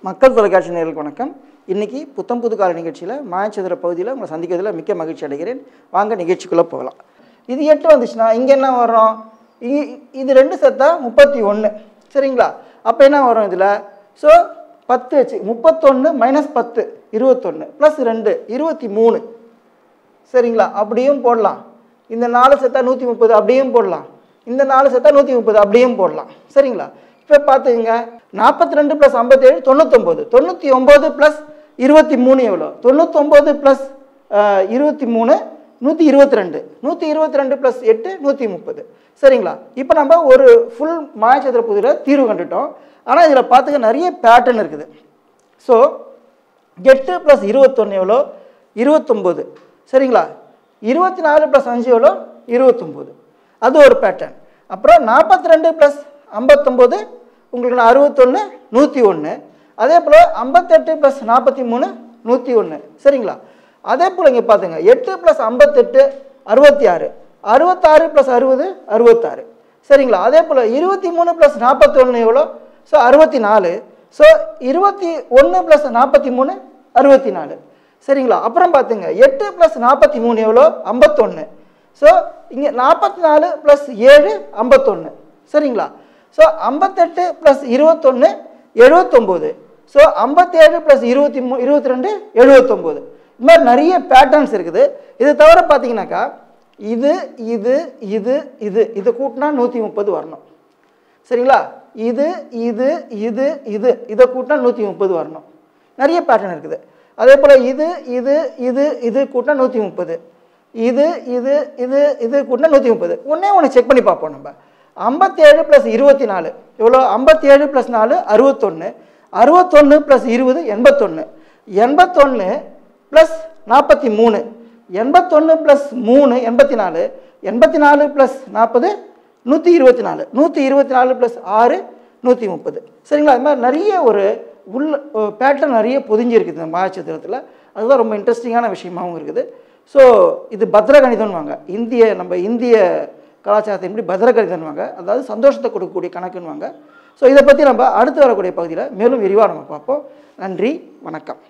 மக்கள் தொலைக்காட்சி நேயர்களுக்கு வணக்கம் இன்னைக்கு புத்தம் புது கால நிகழ்ச்சியில் மாயச்சதுர பகுதியில் உங்களை சந்திக்கிறதுல மிக்க மகிழ்ச்சி அடைகிறேன் வாங்க நிகழ்ச்சிக்குள்ளே போகலாம் இது எட்டு வந்துச்சுன்னா இங்கே என்ன வரும் இ- இது ரெண்டு சேர்த்தா முப்பத்தி ஒன்று சரிங்களா அப்போ என்ன வரும் இதில் ஸோ பத்து வச்சு முப்பத்தொன்று மைனஸ் பத்து இருபத்தொன்று ப்ளஸ் ரெண்டு இருபத்தி மூணு சரிங்களா அப்படியும் போடலாம் இந்த நாலு செத்தா நூற்றி முப்பது அப்படியும் போடலாம் இந்த நாலு செத்தா நூற்றி முப்பது அப்படியும் போடலாம் சரிங்களா இப்போ பார்த்துங்க நாற்பத்தி ரெண்டு ப்ளஸ் ஐம்பத்தேழு தொண்ணூத்தொம்பது தொண்ணூற்றி ஒம்பது ப்ளஸ் இருபத்தி மூணு எவ்வளோ தொண்ணூத்தொம்பது ப்ளஸ் இருபத்தி மூணு நூற்றி இருபத்தி ரெண்டு நூற்றி இருபத்தி ரெண்டு ப்ளஸ் எட்டு நூற்றி முப்பது சரிங்களா இப்போ நம்ம ஒரு ஃபுல் மாயச்சத்திர புதிரில் தீர்வு கண்டுட்டோம் ஆனால் இதில் பார்த்துக்க நிறைய பேட்டர்ன் இருக்குது ஸோ எட்டு ப்ளஸ் இருபத்தொன்று எவ்வளோ இருபத்தொம்போது சரிங்களா இருபத்தி நாலு ப்ளஸ் அஞ்சு எவ்வளோ இருபத்தொம்போது அது ஒரு பேட்டர்ன் அப்புறம் நாற்பத்தி ரெண்டு ப்ளஸ் ஐம்பத்தொம்போது உங்களுக்கு அறுபத்தொன்று நூற்றி ஒன்று அதே போல் ஐம்பத்தெட்டு ப்ளஸ் நாற்பத்தி மூணு நூற்றி ஒன்று சரிங்களா அதே போல் இங்கே பார்த்துங்க எட்டு ப்ளஸ் ஐம்பத்தெட்டு அறுபத்தி ஆறு அறுபத்தாறு ப்ளஸ் அறுபது அறுபத்தாறு சரிங்களா அதே போல் இருபத்தி மூணு ப்ளஸ் நாற்பத்தொன்று எவ்வளோ ஸோ அறுபத்தி நாலு ஸோ இருபத்தி ஒன்று ப்ளஸ் நாற்பத்தி மூணு அறுபத்தி நாலு சரிங்களா அப்புறம் பார்த்துங்க எட்டு ப்ளஸ் நாற்பத்தி மூணு எவ்வளோ ஐம்பத்தொன்று ஸோ இங்கே நாற்பத்தி நாலு ப்ளஸ் ஏழு ஐம்பத்தொன்று சரிங்களா ஸோ ஐம்பத்தெட்டு ப்ளஸ் இருபத்தொன்று எழுபத்தொம்போது ஸோ ஐம்பத்தேழு ப்ளஸ் இருபத்தி மூ இருபத்தி ரெண்டு எழுபத்தொம்போது இது மாதிரி நிறைய பேட்டர்ன்ஸ் இருக்குது இது தவிர பார்த்தீங்கன்னாக்கா இது இது இது இது இது கூட்டினா நூற்றி முப்பது வரணும் சரிங்களா இது இது இது இது இதை கூட்டினா நூற்றி முப்பது வரணும் நிறைய பேட்டர்ன் இருக்குது அதே போல் இது இது இது இது கூட்டினா நூற்றி முப்பது இது இது இது இது கூட்டினா நூற்றி முப்பது ஒன்றே ஒன்று செக் பண்ணி பார்ப்போம் நம்ம ஐம்பத்தேழு ப்ளஸ் இருபத்தி நாலு எவ்வளோ ஐம்பத்தேழு ப்ளஸ் நாலு அறுபத்தொன்று அறுபத்தொன்று ப்ளஸ் இருபது எண்பத்தொன்று எண்பத்தொன்று ப்ளஸ் நாற்பத்தி மூணு எண்பத்தொன்று ப்ளஸ் மூணு எண்பத்தி நாலு எண்பத்தி நாலு ப்ளஸ் நாற்பது நூற்றி இருபத்தி நாலு நூற்றி இருபத்தி நாலு ப்ளஸ் ஆறு நூற்றி முப்பது சரிங்களா அது மாதிரி நிறைய ஒரு உள்ள பேட்டர்ன் நிறைய பொதிஞ்சிருக்குது இந்த மாயச்சத்திரத்தில் அதுதான் ரொம்ப இன்ட்ரெஸ்டிங்கான விஷயமாகவும் இருக்குது ஸோ இது பத்ரகணிதம்வாங்க இந்திய நம்ம இந்திய கலாச்சாரத்தின்படி பத்ரகணிதம்வாங்க அதாவது சந்தோஷத்தை கொடுக்கக்கூடிய கணக்குன்னுவாங்க ஸோ இதை பற்றி நம்ம அடுத்து வரக்கூடிய பகுதியில் மேலும் விரிவாக நம்ம பார்ப்போம் நன்றி வணக்கம்